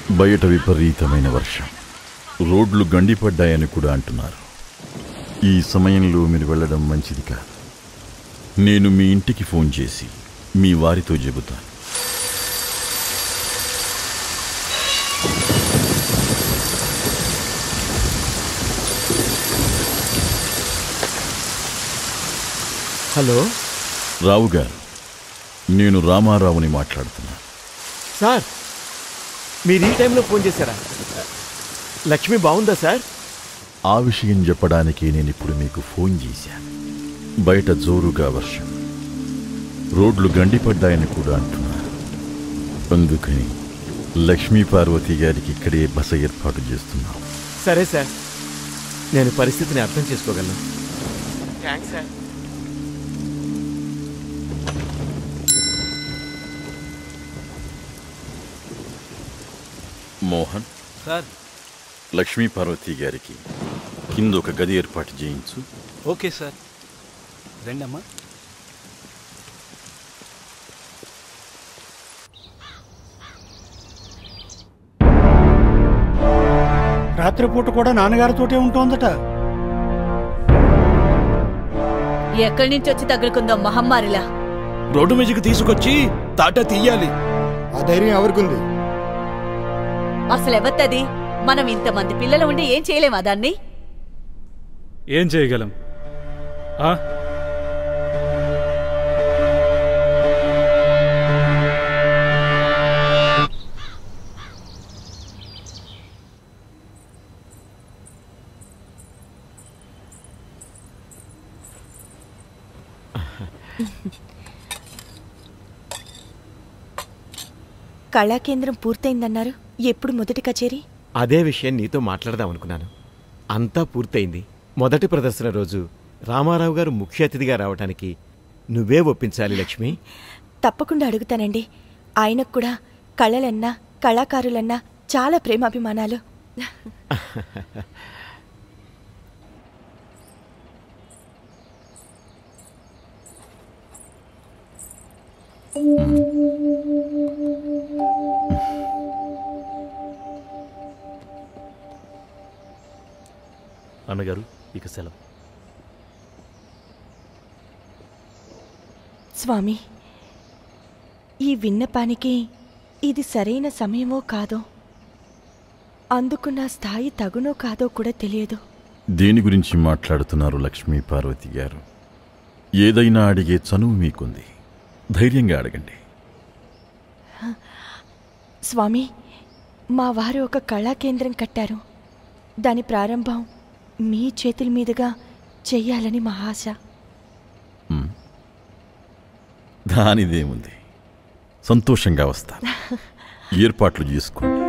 బయట విపరీతమైన వర్షం రోడ్లు గండిపడ్డాయని కూడా అంటున్నారు ఈ సమయంలో మీరు వెళ్ళడం మంచిది కాదు నేను మీ ఇంటికి ఫోన్ చేసి మీ వారితో చెబుతాను హలో రావు గారు నేను రామారావుని మాట్లాడుతున్నా సార్ మీరు ఈ టైంలో ఫోన్ చేశారా లక్ష్మి బాగుందా సార్ ఆ విషయం చెప్పడానికే నేను ఇప్పుడు మీకు ఫోన్ చేశాను బయట జోరుగా వర్షం రోడ్లు గండిపడ్డాయని కూడా అంటున్నారు అందుకని లక్ష్మీ పార్వతి గారికి ఇక్కడే బస ఏర్పాటు చేస్తున్నాం సరే సార్ నేను పరిస్థితిని అర్థం చేసుకోగలను thanks sir Mohan sir Lakshmi Parvathi గారికి కింద ఒక గది ఏర్పాటు చేయించు ఓకే సార్ రండమ్మా రాత్రిపూట కూడా నాన్నగారితోటే ఉంటోందట ఎక్కడి నుంచి వచ్చి తగులుకుందో మహమ్మారిలా రోడ్డు మీదకి తీసుకొచ్చి తాట తీయాలి ఆ ధైర్యం ఎవరికుంది అసలు ఎవత్తది మనం ఇంతమంది పిల్లలు ఉండి ఏం చేయలేమా దాన్ని ఏం చేయగలం ఆ? కళాకేంద్రం పూర్తయిందన్నారు ఎప్పుడు మొదటి కచేరీ అదే విషయం నీతో మాట్లాడదాం అనుకున్నాను అంతా పూర్తయింది మొదటి ప్రదర్శన రోజు రామారావు గారు ముఖ్య అతిథిగా రావటానికి నువ్వే ఒప్పించాలి లక్ష్మి తప్పకుండా అడుగుతానండి ఆయనకు కూడా కళలన్నా కళాకారులన్నా చాలా ప్రేమాభిమానాలు అన్నగారు ఇక సెలవు స్వామి ఈ విన్నపానికి ఇది సరైన సమయమో కాదో అందుకు నా స్థాయి తగునో కాదో కూడా తెలియదు దేని గురించి మాట్లాడుతున్నారు లక్ష్మీ పార్వతి గారు ఏదైనా అడిగే చనువు మీకుంది ధైర్యంగా అడగండి స్వామి మా వారు ఒక కళా కేంద్రం కట్టారు దాని ప్రారంభం మీ చేతుల మీదుగా చెయ్యాలని మా ఆశ మ్. దానిదేముంది సంతోషంగా వస్తాను ఏర్పాట్లు చేసుకోండి